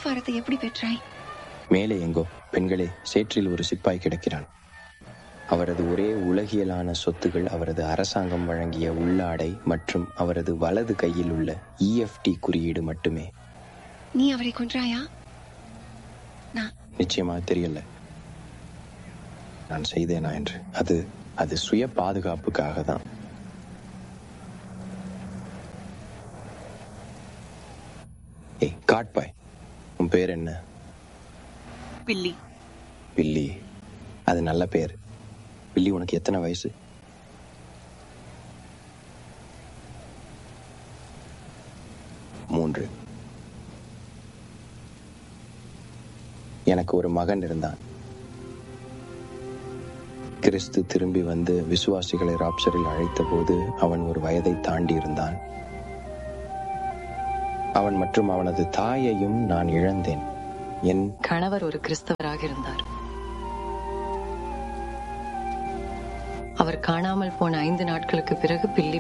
ராஜ்யபாரத்தை எப்படி பெற்றாய் மேலே எங்கோ பெண்களே சேற்றில் ஒரு சிப்பாய் கிடக்கிறான் அவரது ஒரே உலகியலான சொத்துகள் அவரது அரசாங்கம் வழங்கிய உள்ளாடை மற்றும் அவரது வலது கையில் உள்ள இஎஃப்டி குறியீடு மட்டுமே நீ அவரை கொன்றாயா நான் நிச்சயமா தெரியல நான் செய்தேனா என்று அது அது சுய பாதுகாப்புக்காக தான் ஏய் காட்பாய் உன் பேர் என்ன பில்லி வில்லி அது நல்ல பேர் வில்லி உனக்கு எத்தனை வயசு மூன்று எனக்கு ஒரு மகன் இருந்தான் கிறிஸ்து திரும்பி வந்து விசுவாசிகளை ராப்சரில் அழைத்த போது அவன் ஒரு வயதை தாண்டி இருந்தான் அவன் மற்றும் அவனது தாயையும் நான் இழந்தேன் என் கணவர் ஒரு கிறிஸ்தவராக இருந்தார் அவர் காணாமல் போன ஐந்து நாட்களுக்கு பிறகு பில்லி